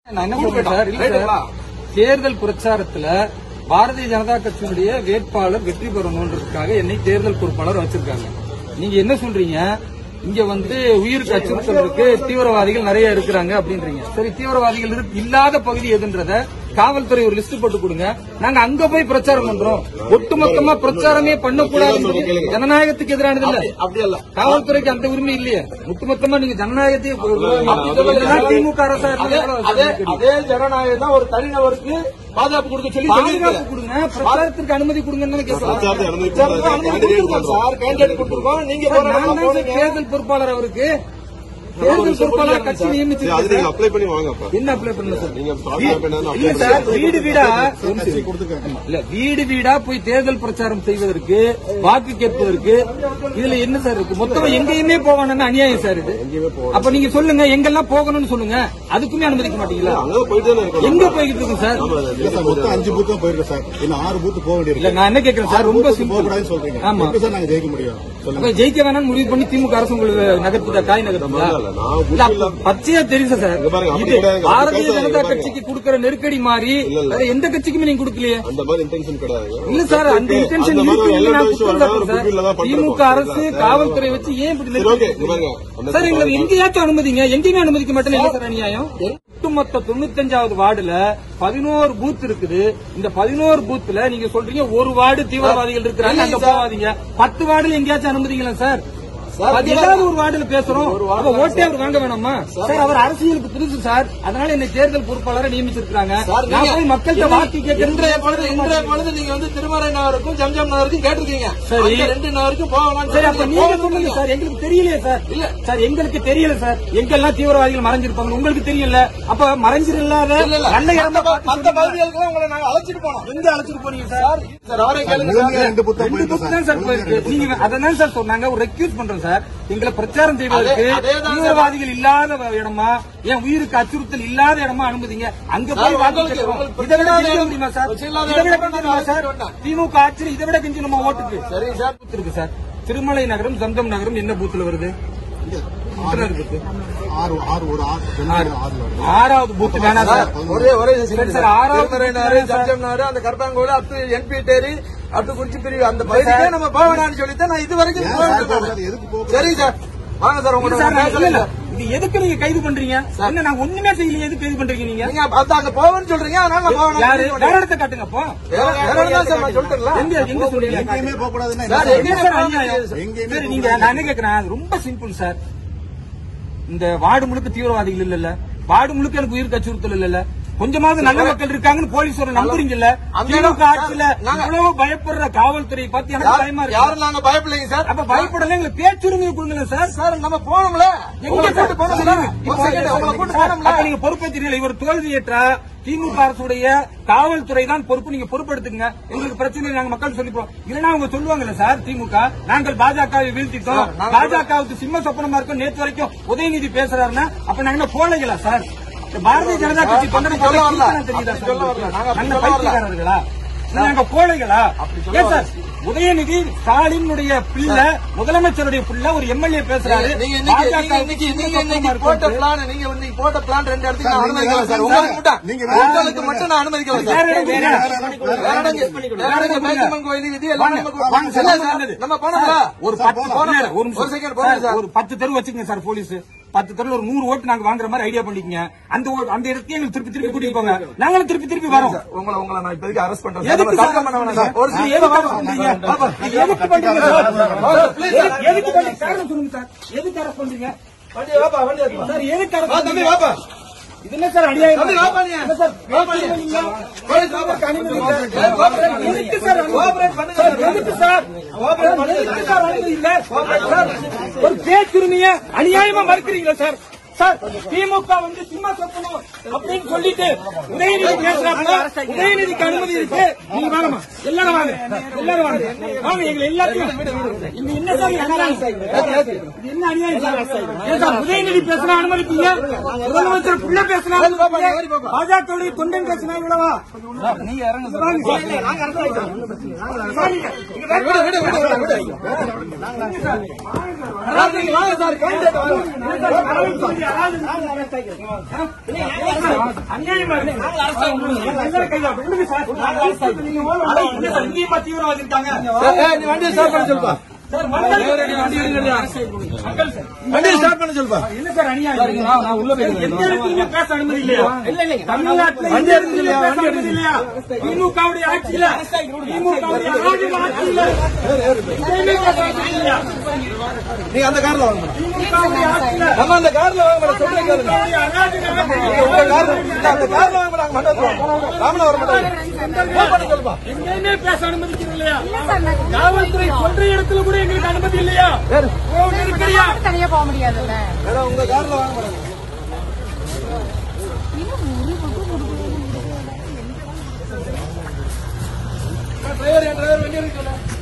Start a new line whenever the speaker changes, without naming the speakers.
நான் என்ன சொல்றேன் சார் இல்ல சார் தேர்தல் பிரச்சாரத்துல பாரதிய ஜனதா கட்சியினுடைய வேட்பாளர் வெற்றி பெறணுன்றதுக்காக என்னை தேர்தல் பொறுப்பாளர் வச்சிருக்காங்க நீங்க என்ன சொல்றீங்க இங்க வந்து உயிருக்கு அச்சுறுத்தல் இருக்கு தீவிரவாதிகள் நிறைய இருக்கிறாங்க அப்படின்றீங்க சரி தீவிரவாதிகள் இருக்கு- இல்லாத பகுதி எதுன்றத காவல்துறை ஒரு லிஸ்ட் போட்டு கொடுங்க நாங்க அங்க போய் பிரச்சாரம் பண்றோம் ஒட்டுமொத்தமா பிரச்சாரமே பண்ணக்கூடாது ஜனநாயகத்துக்கு எதிரானது இல்ல
அப்படி அல்ல
காவல்துறைக்கு அந்த உரிமை இல்லையே ஒட்டுமொத்தமா நீங்க ஜனநாயகத்தையே இதெல்லாம் திமுக அரசா
அதே
இருந்தா
அதே
எவ்வளவு
அதே ஜனநாயகம் தான் ஒரு தனிநபருக்கு பாதுகாப்பு கொடுக்க சொல்லி
பாதுகாப்பு கொடுங்க பிரச்சாரத்திற்கு அனுமதி கொடுங்கன்னு கேட்கலாம்
கொடுத்துருக்கோம் சார் கேண்டிடேட் கொடுத்துருக்கோம் நீங்க
சார், நான்
போறீங்க
தான் சார் தேர்தல் பொறுப்பாளர் அவருக்கு தேர்தல் பொறுப்பாளர் கட்சி
அது
நியமிச்சிருக்கு
நீங்க அப்ளை பண்ணி வாங்க அப்ப
என்ன அப்ளை பண்ணல சார்
நீங்க பாதுகாப்பு என்னன்னு
இல்ல
apply
சார் வீடு வீடா இல்ல வீடு வீடா போய் தேர்தல் பிரச்சாரம் செய்வதற்கு வாக்கு கேட்பதற்கு இதுல என்ன சார் இருக்கு மொத்தமா எங்கேயுமே போவானு அநியாயம் சார் இது அப்ப நீங்க சொல்லுங்க எங்கெல்லாம் போகணும்னு சொல்லுங்க அதுக்குமே அனுமதிக்க மாட்டீங்களா
அங்க போயிட்டு தானே இருக்கணும்
எங்க போய்கிட்டு இருக்கு சார்
இல்ல சார் மொத்தம் அஞ்சு பூத் தான் போயிருக்கு சார் இன்னும் ஆறு பூத் போக
இல்ல
வேண்டியிருக்கு
நான் என்ன கேக்குறேன் சார் ரொம்ப
போக
சிம்பிள்
கூடாதுன்னு சொல்றீங்க
ஆமா
எப்படி சார் நாங்க ஜெயிக்க முடியும் சொல்லுங்க
அப்ப ஜெயிக்க வேணாம்னு முடிவு பண்ணி திமுக அரசு உங்களுக்கு நகர்த்துதா காய் நகர்த்துதா
இல்ல, நான்
இல்ல, அப்ப பச்சையா தெரியும் சார்
இங்க பாருங்க, அப்படி
இது
கிடையாது.
பாரதிய
அப்படி
ஜனதா
பேசாதீங்க,
கட்சிக்கு கொடுக்கிற நெருக்கடி மாதிரி
இல்ல, இல்ல.
வேற எந்த கட்சிக்குமே நீங்க கொடுக்கலையே
அந்த மாதிரி இன்டென்ஷன் கிடையாது
இல்ல சார் அந்த இன்டென்ஷன்
அந்த மாதிரி
இருக்கு
ஒரு
நான்
element
குற்றம்
வரணும், ஒரு
சாட்டுறேன் சார்.
goodwill தான் பண்றோம்.
திமுக அரசு காவல்துறை வச்சு ஏன் இப்படி
சரி,
நெருக்கடி
okay, இங்க பாருங்க. அந்த
சார் எங்களை எங்கேயாச்சும் அனுமதிங்க எங்கேயுமே அனுமதிக்க மாட்டேன்னு என்ன சார் அநியாயம் ஒட்டுமொத்த தொண்ணூத்தஞ்சாவது வார்டுல பதினோரு பூத் இருக்குது இந்த பதினோரு பூத்ல நீங்க சொல்றீங்க ஒரு வார்டு தீவிரவாதிகள் இருக்கிறாங்க அங்க போவாதீங்க பத்து வார்டுல எங்கேயாச்சும் அனுமதிங்களா சார் அது ஏதாவது ஒரு வார்டுல பேசுறோம் அப்ப ஓட்டே அவர் வாங்க வேணாமா சார் அவர் அரசியலுக்கு புதுசு சார் அதனால என்னை தேர்தல் பொறுப்பாளரை நியமிச்சிருக்காங்க
சார்,
நான்
நீங்க-
போய் மக்கள்கிட்ட வாக்கு
இன்றைய பொழுது இன்றைய
கேட்க
பொழுது நீங்க வந்து திருமறை நகருக்கும் ஜம்ஜம் நகருக்கும் கேட்டிருக்கீங்க
சரி.
அந்த ரெண்டு நகருக்கும் போகலாம்
சரி அப்ப நீங்க சொல்லுங்க சார் எங்களுக்கு தெரியலையே சார் இல்ல சார் எங்களுக்கு தெரியல சார் எங்கெல்லாம் தீவிரவாதிகள் மறைஞ்சிருப்பாங்க உங்களுக்கு தெரியல அப்ப மறைஞ்சிருல்லாத
இல்ல இல்ல
நல்ல இடமா
மத்த-
பார்த்து
மத்த
சொல்லுங்க.
பகுதிகளுக்கு உங்களை நாங்க அழைச்சிட்டு போனோம்
எங்க அழைச்சிட்டு போறீங்க சார்
சார் அவரே கேளுங்க
முழுமையா ரெண்டு பூத் தான்
ரெண்டு
போயிருக்கு
புக் தான் சார் போயிருக்கு நீங்க அதான் சார் சொன்னாங்க ஒரு ரெக்யூஸ் பண்றோம் சார் எங்களை பிரச்சாரம் செய்வதற்கு
அதே- அதேதான் சார்.
தீவிரவாதிகள் இல்லாத இடமா என் உயிருக்கு அச்சுறுத்தல் இல்லாத இடமா அனுமதிங்க அங்க போய்
சார்,
வாக்கு
உங்களுக்கு-
கேட்கிறோம்.
உங்களுக்கு
இதை விட
பிரச்சனை
கெஞ்ச முடியுமா சார்
பிரச்சனை இல்லாத
இதை விட
இடத்துல
கெஞ்ச முடியுமா சார்
வேண்டாம்.
திமுக ஆட்சி இதை விட கெஞ்சி நம்ம ஓட்டுக்கு
சரி சார்
பூத் இருக்கு சார் திருமலை நகரம் சந்தம் நகரம் என்ன பூத்துல வருது எத்தனை இருக்கு
ஆறு ஆறு ஒரு ஆறு ரெண்டு
ஆறு.
ஆறு வருது.
ஆறாவது பூத் வேணாம் சார்
ஒரே ஒரே
சரி சார், ஆறாவது
திருமறை நகரு
பூத்து சார்.
ஜம்ஜம் நகரு அந்த கருப்பாங்கோடு அத்து என்பி டேரி அத்து குறிச்சி பிரிவு அந்த பகுதிக்கே நம்ம போகணும்னு சொல்லித்தான் நான் இது வரைக்கும்
ஏன்
போயிட்டு
சார்
இருக்கேன்.
போகாது? எதுக்கு போக
சரி சார் வாங்க சார்
இல்ல
உங்களோட
சார், நான் இல்ல, இல்ல.
பேசல
இது எதுக்கு நீங்க கைது பண்றீங்க என்ன நாங்க ஒண்ணுமே செய்யலையே எதுக்கு கைது பண்றீங்க நீங்க
நீங்க அந்த அங்க போவேன்னு சொல்றீங்க அதனால நான்
யாரு
போகணும்
வேற இடத்த காட்டுங்க அப்போ
வேற வேற இடம் தான் சார் நான் சொல்லிட்டேன்ல
எங்க எங்க சொல்றீங்க
எங்கேயுமே போக கூடாதுன்னா
சார்,
என்ன
என்ன
சார்?
சார் அநியாயம்?
எங்கேயுமே
சரி நீங்க நான் என்ன கேக்குறேன் அது ரொம்ப சிம்பிள் சார் இந்த வார்டு முழுக்க தீவிரவாதிகள் இல்லல்ல வார்டு முழுக்க எனக்கு உயிருக்கு அச்சுறுத்தல் இல்லல்ல கொஞ்சமாவது நல்ல மக்கள் இருக்காங்கன்னு போலீஸ் சொல்ல நம்புறீங்கல்ல
அந்த
திமுக
இடம்
ஆட்சியில
நாங்க-
இவ்வளவு பயப்படுற காவல்துறை பார்த்து எனக்கு பயமா
யாரும்
இருக்கு
யாரும் நாங்க பயப்படலைங்க சார்
அப்ப பயப்படல எங்களுக்கு பேச்சுரிமையை கொடுங்க சார்
சார் நம்ம போனோம்ல உங்களை
எங்க
கூட்டு போனோம்ல ஒரு second, உங்களை கூட்டு போனோம்ல
அப்ப நீங்க பொறுப்பேற்றீங்களா இவர் தோல்வியேற்றா திமுக அரசுடைய காவல்துறை தான் பொறுப்பு நீங்க பொறுப்பெடுத்துங்க எங்களுக்கு பிரச்சனை இல்லை, நாங்க மக்கள் சொல்லிப்போம் இல்லன்னா அவங்க சொல்லுவாங்கல்ல சார் திமுக நாங்கள் பாஜகவை வீழ்த்திட்டோம் பாஜகவுக்கு சிம்ம சொப்பனமா இருக்கும் நேற்று வரைக்கும் உதயநிதி பேசுறாருன்னா அப்ப நாங்க என்ன கோழைகளா சார் இந்த பாரதிய ஜனதா கட்சி தொண்டனை
சொல்ல வரல.
பார்த்தா தெரியுதா
அப்படி
சார்
சொல்ல வரல. நாங்க அப்படி
நல்ல
சொல்ல வரல.
பைத்தியக்காரர்களா நாங்க கோழைகளா
சொல்ல
ஏன் சார் உதயநிதி ஸ்டாலினுடைய பிள்ளை முதலமைச்சருடைய பிள்ளை ஒரு எம்எல்ஏ பேசுறாரு
நீங்க இன்னைக்கு நீங்க
பாஜகவுக்கு
இன்னைக்கு
சிம்ம
நீங்க
சொப்பனமா
இன்னைக்கு போட்ட
இருக்கும்.
பிளான் நீங்க இன்னைக்கு போட்ட பிளான் ரெண்டு இடத்துக்கு நான்
சார்,
அனுமதிக்கல சார்
நீங்க
உங்களுக்கு மட்டும்
நீங்க
உங்களுக்கு மட்டும் நான் அனுமதிக்கல சார்
வேற இடம் வேற இடம்.
வேற இடங்க வேற இடங்க மேச்சமன் கோயில் இது எல்லாம்
வாங்க,
நம்ம
வாங்க சார்,
இல்ல
வாங்க
சார்,
சார்.
நம்ம போனோம்ல
ஒரு
சார்,
பத்து
போலாம்.
இல்ல, ஒரு நிமிஷம்.
ஒரு second போடுங்க
சார்,
சார்.
ஒரு பத்து தெரு வச்சுக்கங்க சார் போலீஸ் பத்து தெருல ஒரு நூறு ஓட்டு நாங்க வாங்குற மாதிரி ஐடியா பண்ணிக்கங்க அந்த ஓ- அந்த இடத்தையும் எங்களுக்கு திருப்பி திருப்பி கூட்டிட்டு போங்க நாங்களும் திருப்பி திருப்பி வரோம்
உங்களை உங்களை நான் இப்போதைக்கு அரெஸ்ட் பண்றேன்
எதுக்கு
சார்
சார்
தர்க்கம் பண்ண வேணாம் சார் ஒரு
நீங்க
நிமிஷம்
எதுக்கு
வாப்பா.
பண்றீங்க? பாப்பா, நீங்க எதுக்கு பண்றீங்க சார்? எதுக்கு- எதுக்கு பண்றீங்க? காரணம் சொல்லுங்க சார். எதுக்கு arrest பண்றீங்க?
வண்டி வாப்பா வண்டி எடுத்துட்டு வா.
சார், எதுக்கு arrest
வா தம்பி
பண்றீங்க?
வாப்பா
இது என்ன சார் அநியாயம்?
தம்பி வாப்பா நீ
என்ன சார்,
வாப்பா நீ
பேசுறீங்க?
போலீஸ் வாப்பா
அனுமதி
வாப்பா.
சார்.
ஏய், வாப்பா.
எதுக்கு சார் அனுமதி?
கோஆபரேட் பண்ணுங்க
சார், எதுக்கு சார்? சார், எதுக்கு சார் அனுமதி இல்ல? சார், ஒரு பேச்சுரிமைய அநியாயமா மறுக்கிறீங்களா சார் சார் திமுக வந்து சும்மா சொப்பணும் அப்படின்னு சொல்லிட்டு உதயநிதி பேசுறாங்க உதயநிதிக்கு அனுமதி இருக்கு நீங்க வாங்கம்மா எல்லாரும் வாங்க எல்லாரும் வாங்க வாங்க எங்களை எல்லாத்தையும் இந்த என்ன சார் இது அநியாயம்? இது என்ன அநியாயம் சார்? ஏன் சார் உதயநிதி பேசினா அனுமதிப்பீங்க முதலமைச்சர் பிள்ளை பேசினா அனுமதிப்பீங்க பாஜகவுடைய தொண்டன் பேசினா இவ்வளவா நீங்க இறங்க சார் நாங்க அரசாங்கம்
விடு விடு விடு விடு விடு சார், நீங்க வாங்க சார் கேண்டிடேட் வாங்க
யாராவது அநியாயமா இருக்கு. எல்லாரும் கைதா. விடுங்க சார். நீங்க முதல்ல உள்ள வாங்க. சார், இங்கேயுமா தீவிரவாதி இருக்காங்க
ஏய், ஏய், நீ வண்டியை ஸ்டார்ட் பண்ண சொல்லுப்பா
சார் மக்கள் மக்கள் சார்
வண்டியை ஸ்டார்ட் பண்ண சொல்லுப்பா
என்ன சார் அநியாயம் நான் உள்ள போய் எந்த இடத்துலயுமே பேச அனுமதி இல்லையா இல்ல இல்ல தமிழ்நாட்டுல
வண்டி
எந்த
எடுக்குது இல்லையா?
இடத்துலயும் பேச
வண்டி
அனுமதி இல்லையா திமுகவுடைய ஆட்சியில திமுகவுடைய அராஜக ஆட்சியில எங்கேயுமே பேச அனுமதி இல்லையா
நீங்க அந்த கார்ல வாங்க மேடம்.
திமுகவுடைய ஆட்சியில
நம்ம அந்த கார்ல வாங்க மேடம் சொல்றேன் கேளுங்க
திமுகவுடைய அராஜக
உங்க கார்ல இல்ல, அந்த கார்ல வாங்க மேடம் மண்டபம் ராமன வர மாட்டாங்க ஃபோன் பண்ண சொல்லுப்பா
எங்கேயுமே பேச அனுமதிக்கிறது இல்லையா காவல்துறை சொல்ற இடத்துல கூட எங்களுக்கு அனுமதி இல்லையா ரோடு இருக்கிறியா
தனியா போக முடியாதுல்ல
மேடம் உங்க கார்ல வாங்க மேடம் டிரைவர் என் டிரைவர் வண்டி எடுக்கல